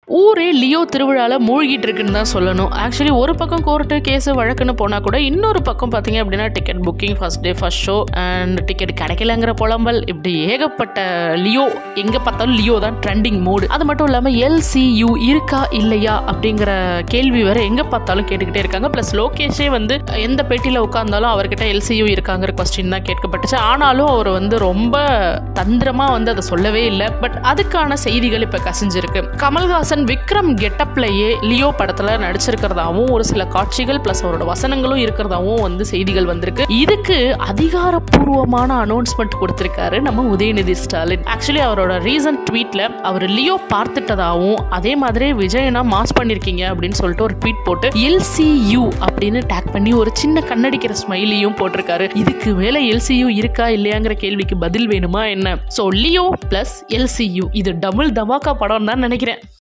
ஊரே லியோ திருவிழால மூழ்கிட்டு இருக்குன்னு தான் சொல்லணும் ஆக்சுவலி ஒரு பக்கம் கோர்ட்டு கேஸ் வழக்குன்னு போனா கூட இன்னொரு பக்கம் பார்த்தீங்க அப்படின்னா ticket booking first day first show and ticket கிடைக்கலங்கிற புலம்பல் இப்படி ஏகப்பட்ட லியோ எங்க பார்த்தாலும் லியோ தான் ட்ரெண்டிங் மூடு அது மட்டும் இல்லாம எல்சியூ இருக்கா இல்லையா அப்படிங்கிற கேள்வி வேற எங்க பார்த்தாலும் கேட்டுக்கிட்டே இருக்காங்க ப்ளஸ் லோகேஷே வந்து எந்த பேட்டியில உட்கார்ந்தாலும் அவர்கிட்ட எல்சியூ இருக்காங்கிற கொஸ்டின் தான் கேட்கப்பட்டுச்சு ஆனாலும் அவர் வந்து ரொம்ப தந்திரமா வந்து அதை சொல்லவே இல்லை பட் அதுக்கான செய்திகள் இப்ப கசிஞ்சிருக்கு கமல்ஹாசன் விக்ரம் கெட்டப்லயே லியோ படத்துல நடிச்சிருக்கிறதாவும் ஒரு சில காட்சிகள் பிளஸ் அவரோட வசனங்களும் இருக்கிறதாவும் வந்து செய்திகள் வந்திருக்கு இதுக்கு அதிகாரப்பூர்வமான அனௌன்ஸ்மெண்ட் கொடுத்திருக்காரு நம்ம உதயநிதி ஸ்டாலின் ஆக்சுவலி அவரோட ரீசன்ட் ட்வீட்ல அவர் லியோ பார்த்துட்டதாவும் அதே மாதிரி விஜயனா மாஸ் பண்ணிருக்கீங்க அப்படின்னு சொல்லிட்டு ஒரு ட்வீட் போட்டு எல்சியூ அப்படின்னு டேக் பண்ணி ஒரு சின்ன கண்ணடிக்கிற ஸ்மைலியும் போட்டிருக்காரு இதுக்கு மேல எல்சியூ இருக்கா இல்லையாங்கிற கேள்விக்கு பதில் வேணுமா என்ன ஸோ லியோ பிளஸ் எல்சியூ இது டபுள் தமாக்கா படம் தான் நினைக்கிறேன்